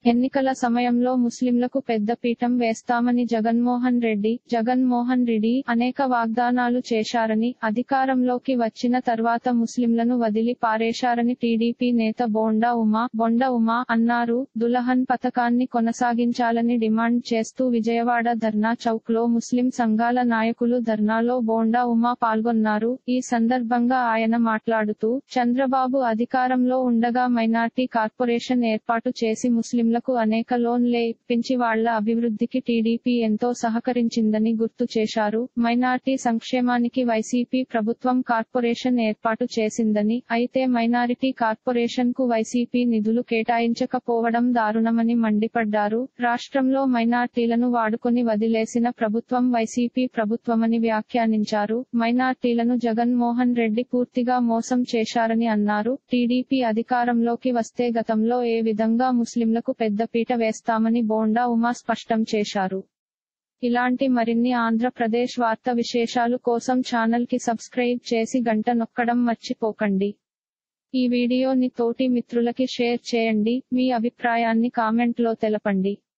ఎన్నికల సమయంలో ముస్లింలకు పెద్ద పీఠం వేస్తామని జగన్మోహన్ రెడ్డి జగన్మోహన్ రెడ్డి అనేక వాగ్దానాలు చేశారని అధికారంలోకి వచ్చిన తర్వాత ముస్లింలను వదిలి పారేశారని టీడీపీ నేత బోండా ఉమా బొండ ఉమా అన్నారు దులహన్ పథకాన్ని కొనసాగించాలని డిమాండ్ చేస్తూ విజయవాడ ధర్నా చౌక్ లో ముస్లిం సంఘాల నాయకులు ధర్నాలో బోండా ఉమా పాల్గొన్నారు ఈ సందర్భంగా ఆయన మాట్లాడుతూ చంద్రబాబు అధికారంలో ఉండగా మైనార్టీ కార్పొరేషన్ ఏర్పాటు చేసి ముస్లింలకు అనేక లోన్లే ఇప్పించి వాళ్ల అభివృద్ధికి టీడీపీ ఎంతో సహకరించిందని గుర్తు చేశారు మైనార్టీ సంక్షేమానికి వైసీపీ ప్రభుత్వం కార్పొరేషన్ ఏర్పాటు చేసిందని అయితే మైనారిటీ కార్పొరేషన్ కు వైసీపీ నిధులు కేటాయించకపోవడం దారుణమని మండిపడ్డారు రాష్ట్రంలో మైనార్టీలను వాడుకొని వదిలేసిన ప్రభుత్వం వైసీపీ ప్రభుత్వమని వ్యాఖ్యానించారు మైనార్టీలను జగన్మోహన్ రెడ్డి పూర్తిగా మోసం చేశారని అన్నారు టీడీపీ అధికారంలోకి వస్తే గతంలో ఏ విధంగా ముస్లింలకు పెద్దపీట వేస్తామని బోండా ఉమా స్పష్టం చేశారు ఇలాంటి మరిన్ని ఆంధ్రప్రదేశ్ వార్త విశేషాలు కోసం ఛానల్ కి సబ్స్క్రైబ్ చేసి గంట నొక్కడం మర్చిపోకండి ఈ వీడియోని తోటి మిత్రులకి షేర్ చేయండి మీ అభిప్రాయాన్ని కామెంట్ లో తెలపండి